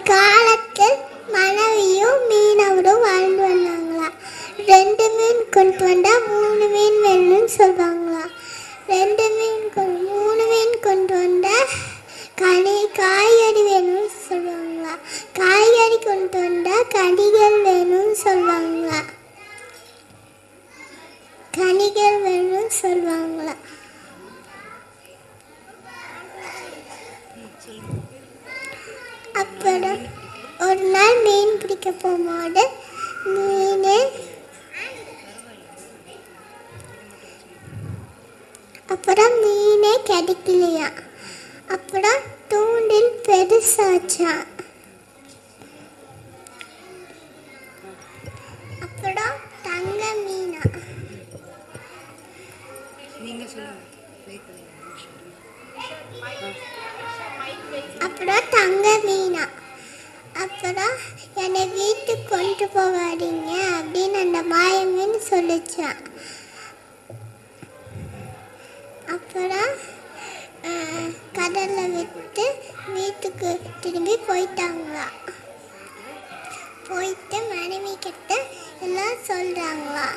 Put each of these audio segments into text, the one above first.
காலத்தில் மனைவியும் மீனவரும் வாழ்ந்து வந்தாங்களா ரெண்டு மீன் கொண்டு வந்தா மூணு மீன் வேணும்னு சொல்லுவாங்களா ரெண்டு மீன் கொண்டு மூணு மீன் கொண்டு வந்தா கனி காய்கறி வேணும்னு சொல்லுவாங்களா காய்கறி கொண்டு வந்தா கனிகள் வேணும்னு சொல்லுவாங்களா கனிகள் வேணும்னு சொல்லுவாங்களா அப்புறம் ஒரு நாள் மீன் பிடிக்க போகும்போது மீன் அப்புறம் மீனே கிடைக்கலையா அப்புறம் தூண்டில் பெருசாச்சான் அப்புறம் தங்க மீனா அப்புறம் தங்க மீனா அப்புறம் என்னை வீட்டுக்கு கொண்டு போகாதீங்க அப்படின்னு அந்த மாயமீன் சொல்லிச்சான் அப்புறம் அஹ், கடல்ல விட்டு வீட்டுக்கு திரும்பி போயிட்டாங்களா போயிட்டு மனைவி கிட்ட எல்லாம் சொல்றாங்களா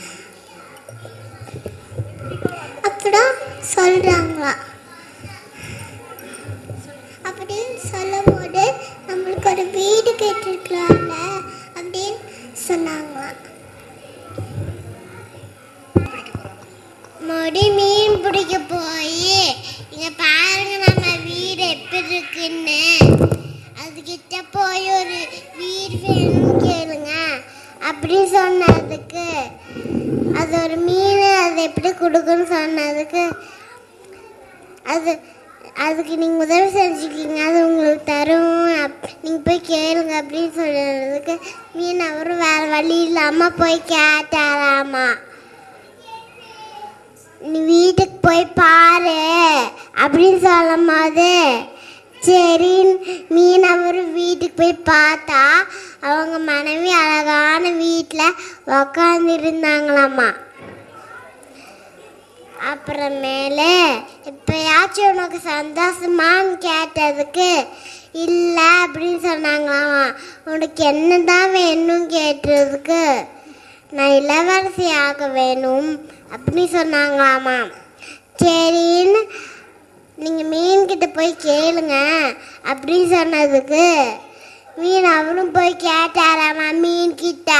அப்புறம் சொல்றாங்களா அப்படின்னு சொல்லும்போது நம்மளுக்கு ஒரு வீடு கேட்டிருக்கலாம்ல அப்படின்னு சொன்னாங்களாம் மறுபடி மீன் பிடிக்க போய் இங்க பாருங்க நம்ம வீடு எப்படி இருக்குன்னு அதுகிட்ட போய் ஒரு வீடு வேணும்னு கேளுங்க அப்படி சொன்னதுக்கு அது ஒரு மீன் அது எப்படி கொடுக்குன்னு சொன்னதுக்கு அது அதுக்கு நீங்கள் உதவி செஞ்சுக்கிங்க அது உங்களுக்கு தரும் அப் நீங்கள் போய் கேளுங்க அப்படின்னு சொல்றதுக்கு மீன் அவரும் வேறு வழி இல்லாமல் போய் கேட்டாராமா நீ வீட்டுக்கு போய் பாரு அப்படின்னு சொல்லும் போது சரி மீனவர் வீட்டுக்கு போய் பார்த்தா அவங்க மனைவி அழகான வீட்டில் உக்காந்துருந்தாங்களாம்மா அப்புறமேலே இப்பயாச்சும் உனக்கு சந்தோஷமான்னு கேட்டதுக்கு இல்லை அப்படின்னு சொன்னாங்களாமா உனக்கு என்னதான் வேணும் கேட்டதுக்கு நான் இளவரசி ஆக வேணும் அப்படின்னு சொன்னாங்களாமா சரின்னு நீங்கள் மீன்கிட்ட போய் கேளுங்க அப்படின்னு சொன்னதுக்கு மீன் அவரும் போய் கேட்டாராமா மீன் கிட்ட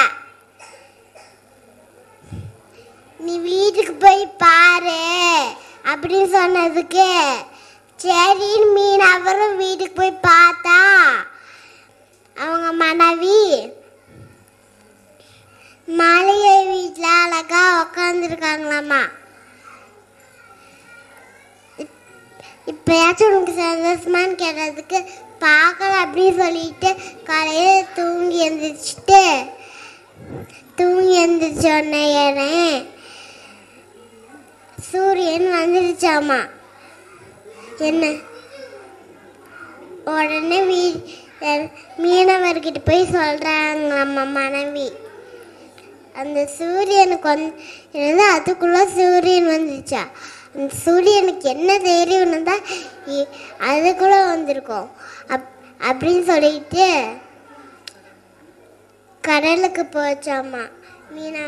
நீ வீட்டுக்கு போய் பாரு அப்படின்னு சொன்னதுக்கு சரின்னு மீன் அவரும் வீட்டுக்கு போய் பார்த்தா அவங்க மனைவி மாளிகை வீட்டில் அழகா உக்காந்துருக்காங்களாம்மா இப்பயாச்சும் உனக்கு சந்தோஷமான்னு கேட்டதுக்கு பார்க்கல அப்படின்னு சொல்லிட்டு காலையில் தூங்கி எழுந்திரிச்சிட்டு தூங்கி எழுந்திரிச்ச உடனே சூரியன் வந்துருச்சாமா என்ன உடனே வீ மீனவர்கிட்ட போய் சொல்கிறாங்க நம்ம மனைவி அந்த சூரியனுக்கு வந்து என்னது அதுக்குள்ள சூரியன் வந்துச்சா அந்த சூரியனுக்கு என்ன தைரியம் இருந்தால் அதுக்குள்ள வந்திருக்கோம் அப் அப்படின்னு சொல்லிட்டு கடலுக்கு போச்சாமா மீனா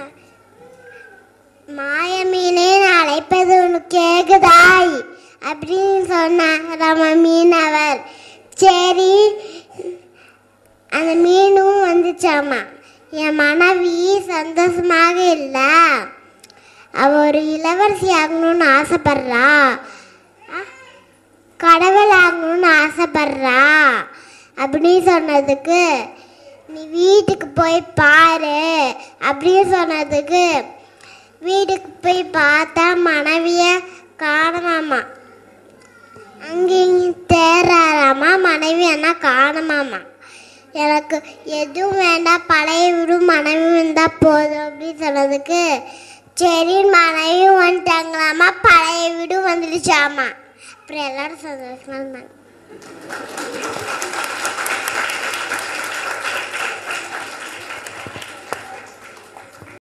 மாய மீனே நான் அழைப்பது உனக்கு கேக்குதாய் அப்படின்னு சொன்னார் நம்ம மீனவர் சரி அந்த மீனும் வந்துச்சாமா என் மனைவி சந்தோஷமாக இல்லை அவ ஒரு இளவரசி ஆகணும்னு ஆசைப்படுறா ஆ, கடவுள் ஆகணும்னு ஆசைப்படுறா அப்படின்னு சொன்னதுக்கு நீ வீட்டுக்கு போய் பாரு அப்படின்னு சொன்னதுக்கு வீட்டுக்கு போய் பார்த்தா மனைவிய காணமாமா அங்கேயும் தேறாராமா மனைவி என்ன காணமாமா எனக்கு எதுவும் வேண்டாம் பழைய வீடும் மனைவி இருந்தால் போதும் அப்படின்னு சொன்னதுக்கு சரி மனைவியும் வந்துட்டாங்களாமா பழைய வீடும் வந்துடுச்சாமா அப்புறம் எல்லாரும் சந்தோஷமா இருந்தாங்க